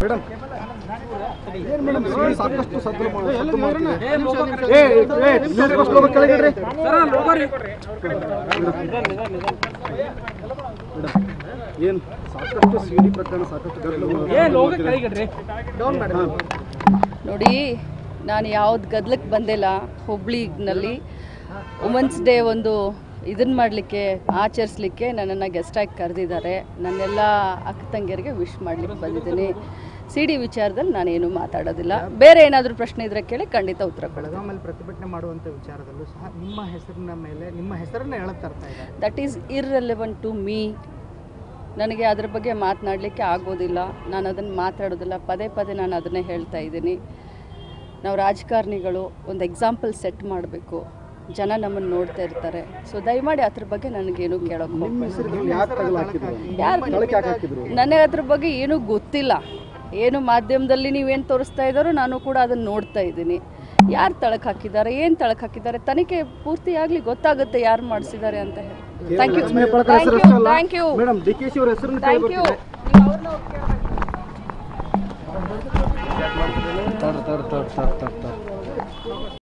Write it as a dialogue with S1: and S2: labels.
S1: Madam ಏನ್ madam ಸಿಡಿ ಸಾಕಷ್ಟು ಸದ್ದು ಮಾ- ಸದ್ದು ಮಾಡ್ತಿದೆ. ಏ, ಏ, ನೀವು first ಹೋಗಿ ಕೆಳಗೆ ಇಡ್ರಿ. ಮೇಡಮ್, ಏನ್ ಸಾಕಷ್ಟು ಸಿಡಿ ಪ್ರಕರಣ ಸಾಕಷ್ಟು ಗದ್ದಲ ಡೌನ್ ಮಾಡಿ
S2: ನೋಡಿ ನಾನು ಯಾವ್ದು ಗದ್ಲಕ್ಕೆ ಬಂದಿಲ್ಲ ಹುಬ್ಳಿನಲ್ಲಿ ವುಮೆನ್ಸ್ ಡೇ ಒಂದು ಇದನ್ನು ಮಾಡಲಿಕ್ಕೆ ಆಚರಿಸ್ಲಿಕ್ಕೆ ನನ್ನನ್ನು ಗೆಸ್ಟಾಗಿ ಕರೆದಿದ್ದಾರೆ ನನ್ನೆಲ್ಲ ಅಕ್ಕ ತಂಗಿಯರಿಗೆ ವಿಶ್ ಮಾಡಲಿಕ್ಕೆ ಬಂದಿದ್ದೀನಿ ಸಿ ಡಿ ವಿಚಾರದಲ್ಲಿ ನಾನೇನು ಮಾತಾಡೋದಿಲ್ಲ ಬೇರೆ ಏನಾದರೂ ಪ್ರಶ್ನೆ ಇದ್ರೆ ಕೇಳಿ ಖಂಡಿತ ಉತ್ತರ ಕೊಡೋದು
S3: ಬೆಳಗಾಮಲ್ಲಿ ಪ್ರತಿಭಟನೆ ಮಾಡುವಂಥ ವಿಚಾರದಲ್ಲೂ ಸಹ ನಿಮ್ಮ ಹೆಸರಿನ ಮೇಲೆ ನಿಮ್ಮ ಹೆಸರನ್ನ ಹೇಳಕ್ ತರ್ತಾ ಇದ್ದಾರೆ
S2: that is irrelevant to me ನನಗೆ ಅದ್ರ ಬಗ್ಗೆ ಮಾತನಾಡಲಿಕ್ಕೆ ಆಗೋದಿಲ್ಲ ನಾನು ಅದನ್ನು ಮಾತಾಡೋದಿಲ್ಲ ಪದೇ ಪದೇ ನಾನು ಅದನ್ನೇ ಹೇಳ್ತಾ ಇದ್ದೀನಿ ನಾವು ರಾಜಕಾರಣಿಗಳು ಒಂದು ಎಕ್ಸಾಂಪಲ್ ಸೆಟ್ ಮಾಡಬೇಕು ಜನ ನಮ್ಮನ್ನು ನೋಡ್ತಾ ಇರ್ತಾರೆ ಸೊ ದಯಮಾಡಿ ಅದ್ರ ಬಗ್ಗೆ ನನಗೇನು ಕೇಳೋಕೆ
S1: ನಿಮ್ಮ ಹೆಸರುಗಳು ಯಾಕೆ ತಗಲು ಹಾಕಿದ್ರು
S2: ಯಾರು
S1: ತಳಕ್ಕೆ ಯಾಕೆ ಹಾಕಿದ್ರು
S2: ನನಗೆ ಅದ್ರ ಬಗ್ಗೆ ಏನೂ ಗೊತ್ತಿಲ್ಲ ಏನು ಮಾಧ್ಯಮದಲ್ಲಿ ನೀವೇನು ತೋರಿಸ್ತಾ ಇದ್ದಾರೋ ನಾನು ಕೂಡ ಅದನ್ನು ನೋಡ್ತಾ ಇದ್ದೀನಿ ಯಾರು ತಳಕ್ಕೆ ಹಾಕಿದ್ದಾರೆ ಏನು ತಳಕ್ಕೆ ಹಾಕಿದ್ದಾರೆ ತನಿಖೆ ಪೂರ್ತಿಯಾಗಲಿ ಗೊತ್ತಾಗುತ್ತೆ ಯಾರು ಮಾಡಿಸಿದ್ದಾರೆ ಅಂತ ಹೇಳಿ thank you
S1: Lakshmi Hebbalkar
S2: thank
S1: ಹೆಸರು
S2: ಯು
S1: ಅಷ್ಟೇ ಅಲ್ಲ
S2: thank you
S1: madam D K ಶಿ ಅವ್ರ ಹೆಸರನ್ನು
S2: ಥ್ಯಾಂಕ್ ಯು
S1: ತಡ್ ತಡ್ ತಡ್ ತಡ್ ತಡ್ ತಡ್